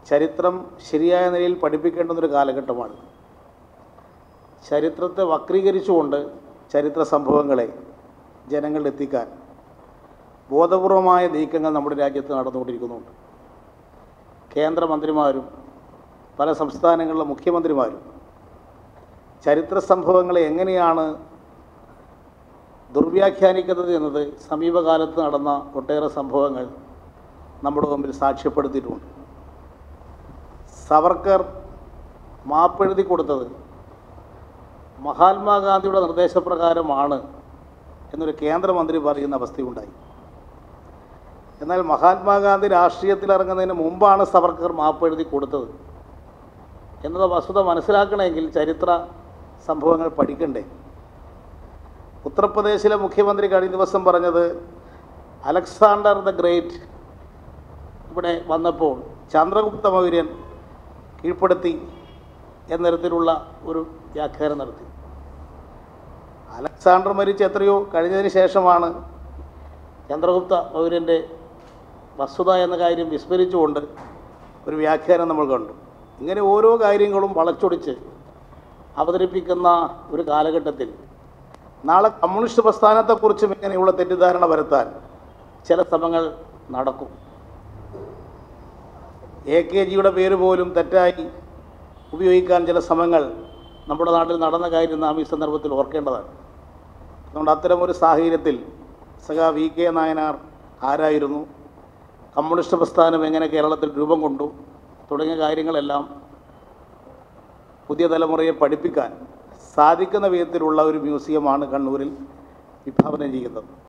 ചരിത്രം ശരിയായ നിലയിൽ പഠിപ്പിക്കേണ്ടുന്നൊരു കാലഘട്ടമാണ് ചരിത്രത്തെ വക്രീകരിച്ചുകൊണ്ട് ചരിത്ര സംഭവങ്ങളെ ജനങ്ങളിൽ എത്തിക്കാൻ ബോധപൂർവമായ നീക്കങ്ങൾ നമ്മുടെ രാജ്യത്ത് നടന്നുകൊണ്ടിരിക്കുന്നുണ്ട് കേന്ദ്രമന്ത്രിമാരും പല സംസ്ഥാനങ്ങളിലെ മുഖ്യമന്ത്രിമാരും ചരിത്ര സംഭവങ്ങളെ എങ്ങനെയാണ് ദുർവ്യാഖ്യാനിക്കുന്നത് എന്നത് സമീപകാലത്ത് നടന്ന ഒട്ടേറെ സംഭവങ്ങൾ നമ്മുടെ മുമ്പിൽ സാക്ഷ്യപ്പെടുത്തിയിട്ടുണ്ട് സവർക്കർ മാപ്പെഴുതി കൊടുത്തത് മഹാത്മാഗാന്ധിയുടെ നിർദ്ദേശപ്രകാരമാണ് എന്നൊരു കേന്ദ്രമന്ത്രി പറയുന്ന അവസ്ഥയുണ്ടായി എന്നാൽ മഹാത്മാഗാന്ധി രാഷ്ട്രീയത്തിൽ ഇറങ്ങുന്നതിന് മുമ്പാണ് സവർക്കർ മാപ്പെഴുതി കൊടുത്തത് എന്നത് വസ്തുത മനസ്സിലാക്കണമെങ്കിൽ ചരിത്ര സംഭവങ്ങൾ പഠിക്കണ്ടേ ഉത്തർപ്രദേശിലെ മുഖ്യമന്ത്രി കഴിഞ്ഞ ദിവസം പറഞ്ഞത് അലക്സാണ്ടർ ദ ഗ്രേറ്റ് ഇവിടെ വന്നപ്പോൾ ചന്ദ്രഗുപ്ത മൗര്യൻ കീഴ്പ്പെടുത്തി എന്ന തരത്തിലുള്ള ഒരു വ്യാഖ്യാനം നടത്തി അലക്സാണ്ടർ മരിച്ച് എത്രയോ കഴിഞ്ഞതിന് ശേഷമാണ് ചന്ദ്രഗുപ്ത മൗര്യൻ്റെ വസ്തുത എന്ന കാര്യം വിസ്മരിച്ചുകൊണ്ട് ഒരു വ്യാഖ്യാനം നമ്മൾ കണ്ടു ഇങ്ങനെ ഓരോ കാര്യങ്ങളും വളച്ചൊടിച്ച് അവതരിപ്പിക്കുന്ന ഒരു കാലഘട്ടത്തിൽ നാളെ കമ്മ്യൂണിസ്റ്റ് പ്രസ്ഥാനത്തെക്കുറിച്ചും ഇങ്ങനെയുള്ള തെറ്റിദ്ധാരണ വരുത്താൻ ചില ശ്രമങ്ങൾ നടക്കും എ കെ ജിയുടെ പേര് പോലും തെറ്റായി ഉപയോഗിക്കാൻ ചില ശ്രമങ്ങൾ നമ്മുടെ നാട്ടിൽ നടന്ന കാര്യം നാം ഈ സന്ദർഭത്തിൽ ഓർക്കേണ്ടതാണ് അതുകൊണ്ട് അത്തരമൊരു സാഹചര്യത്തിൽ സഖാ വി കെ നായനാർ ആരായിരുന്നു കമ്മ്യൂണിസ്റ്റ് പ്രസ്ഥാനം എങ്ങനെ കേരളത്തിൽ രൂപം കൊണ്ടു തുടങ്ങിയ കാര്യങ്ങളെല്ലാം പുതിയ തലമുറയെ പഠിപ്പിക്കാൻ സാധിക്കുന്ന വിധത്തിലുള്ള ഒരു മ്യൂസിയമാണ് കണ്ണൂരിൽ വിഭാവനം ചെയ്യുന്നത്